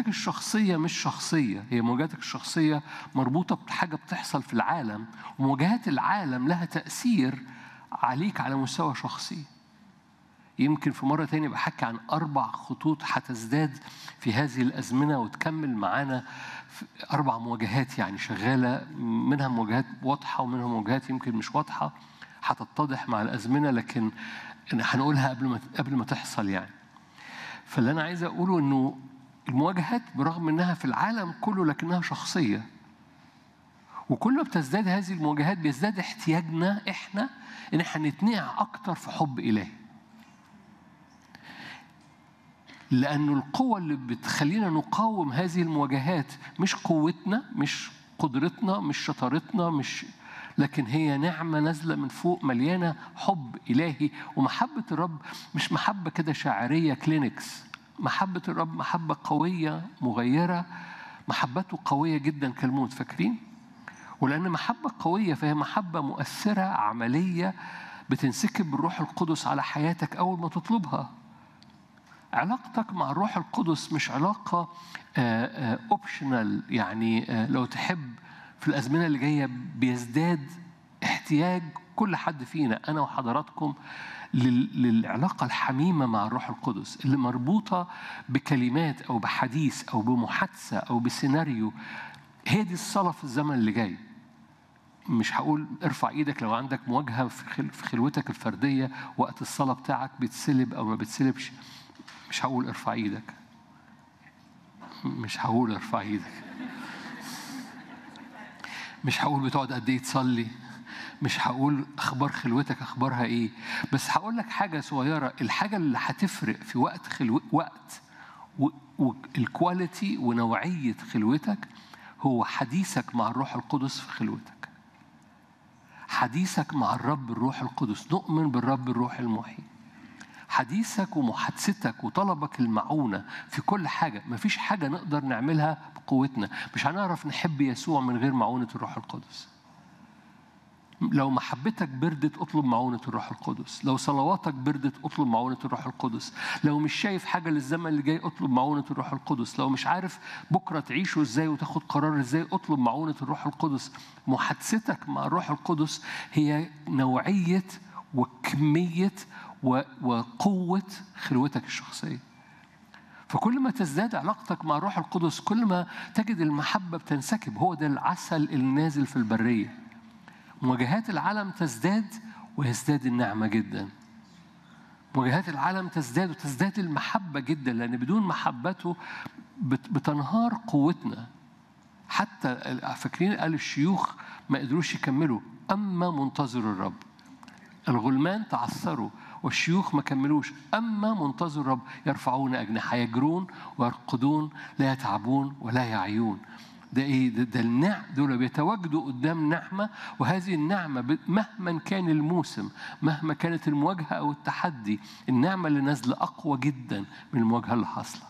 مواجهاتك الشخصية مش شخصية هي مواجهاتك الشخصية مربوطة بحاجة بتحصل في العالم ومواجهات العالم لها تأثير عليك على مستوى شخصي يمكن في مرة تانية بحكي عن أربع خطوط هتزداد في هذه الأزمنة وتكمل معانا في أربع مواجهات يعني شغالة منها مواجهات واضحة ومنها مواجهات يمكن مش واضحة هتتضح مع الأزمنة لكن هنقولها قبل ما قبل ما تحصل يعني فاللي أنا عايز أقوله إنه المواجهات برغم إنها في العالم كله لكنها شخصية وكل ما بتزداد هذه المواجهات بيزداد احتياجنا إحنا إن إحنا نتنقع أكتر في حب إلهي لأنه القوة اللي بتخلينا نقاوم هذه المواجهات مش قوتنا مش قدرتنا مش شطارتنا مش لكن هي نعمة نازلة من فوق مليانة حب إلهي ومحبة الرب مش محبة كده شاعرية كلينكس محبة الرب محبة قوية مغيرة محبته قوية جدا كالموت فاكرين؟ ولأن محبة قوية فهي محبة مؤثرة عملية بتنسكب بالروح القدس على حياتك أول ما تطلبها علاقتك مع الروح القدس مش علاقة اوبشنال يعني آه، لو تحب في الأزمنة اللي جاية بيزداد احتياج كل حد فينا أنا وحضراتكم لل- للعلاقة الحميمة مع الروح القدس اللي مربوطة بكلمات أو بحديث أو بمحادثة أو بسيناريو هي دي الصلاة في الزمن اللي جاي مش هقول ارفع ايدك لو عندك مواجهة في خل- في خلوتك الفردية وقت الصلاة بتاعك بتسلب أو ما بتسلبش مش هقول ارفع ايدك مش هقول ارفع ايدك مش هقول بتقعد قد ايه تصلي مش هقول اخبار خلوتك اخبارها ايه بس هقول لك حاجه صغيره الحاجه اللي هتفرق في وقت خلو وقت والكواليتي ونوعيه خلوتك هو حديثك مع الروح القدس في خلوتك حديثك مع الرب الروح القدس نؤمن بالرب الروح المحيي حديثك ومحادثتك وطلبك المعونة في كل حاجة مفيش حاجة نقدر نعملها بقوتنا مش هنعرف نحب يسوع من غير معونة الروح القدس لو محبتك بردت اطلب معونة الروح القدس لو صلواتك بردت اطلب معونة الروح القدس لو مش شايف حاجة للزمن اللي جاي اطلب معونة الروح القدس لو مش عارف بكرة تعيشه ازاي وتاخد قرار ازاي اطلب معونة الروح القدس محادثتك مع الروح القدس هي نوعية وكمية و- وقوة خلوتك الشخصية فكل ما تزداد علاقتك مع الروح القدس كل ما تجد المحبة بتنسكب هو ده العسل النازل في البرية مواجهات العالم تزداد ويزداد النعمة جدا مواجهات العالم تزداد وتزداد المحبة جدا لأن بدون محبته بت- بتنهار قوتنا حتى فاكرين قال الشيوخ ما قدروش يكملوا أما منتظر الرب الغلمان تعثروا والشيوخ ما كملوش أما منتظر الرب يرفعون أجنحة يجرون ويرقدون لا يتعبون ولا يعيون ده ايه ده, ده النعم دول بيتواجدوا قدام نعمه وهذه النعمه ب- مهما كان الموسم مهما كانت المواجهه او التحدي النعمه اللي نازله اقوى جدا من المواجهه اللي حاصله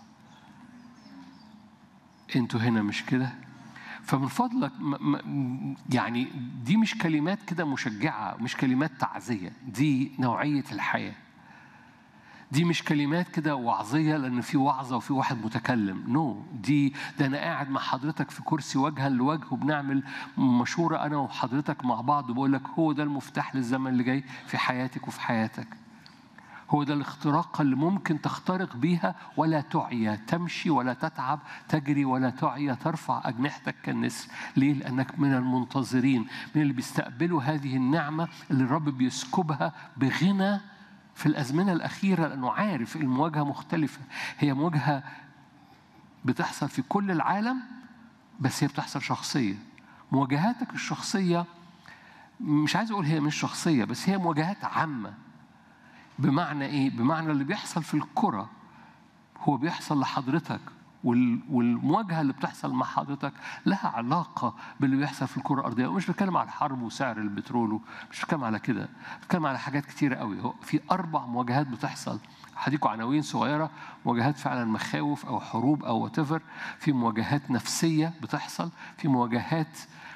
انتوا هنا مش كده فمن فضلك م- م- يعني دي مش كلمات كده مشجعة مش كلمات تعزية دي نوعية الحياة دي مش كلمات كده وعظية لأن في وعظة وفي واحد متكلم نو no. دي ده أنا قاعد مع حضرتك في كرسي وجها لوجه وبنعمل مشورة أنا وحضرتك مع بعض وبقول لك هو ده المفتاح للزمن اللي جاي في حياتك وفي حياتك هو ده الاختراق اللي ممكن تخترق بيها ولا تعيا تمشي ولا تتعب تجري ولا تعيا ترفع أجنحتك كالنسر ليه؟ لأنك من المنتظرين من اللي بيستقبلوا هذه النعمة اللي الرب بيسكبها بغنى في الأزمنة الأخيرة لأنه عارف المواجهة مختلفة هي مواجهة بتحصل في كل العالم بس هي بتحصل شخصية مواجهاتك الشخصية مش عايز أقول هي مش شخصية بس هي مواجهات عامة بمعنى ايه؟ بمعنى اللي بيحصل في الكرة هو بيحصل لحضرتك وال- والمواجهة اللي بتحصل مع حضرتك لها علاقة باللي بيحصل في الكرة الأرضية ومش بتكلم على الحرب وسعر البترول مش بتكلم على كده بتكلم على حاجات كتيرة قوي هو في أربع مواجهات بتحصل هديكوا عناوين صغيرة مواجهات فعلا مخاوف أو حروب أو whatever في مواجهات نفسية بتحصل في مواجهات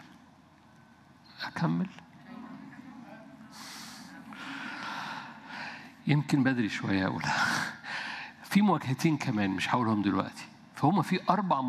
أكمل يمكن بدري شوية أقولها في مواجهتين كمان مش هقولهم دلوقتي فهم في أربع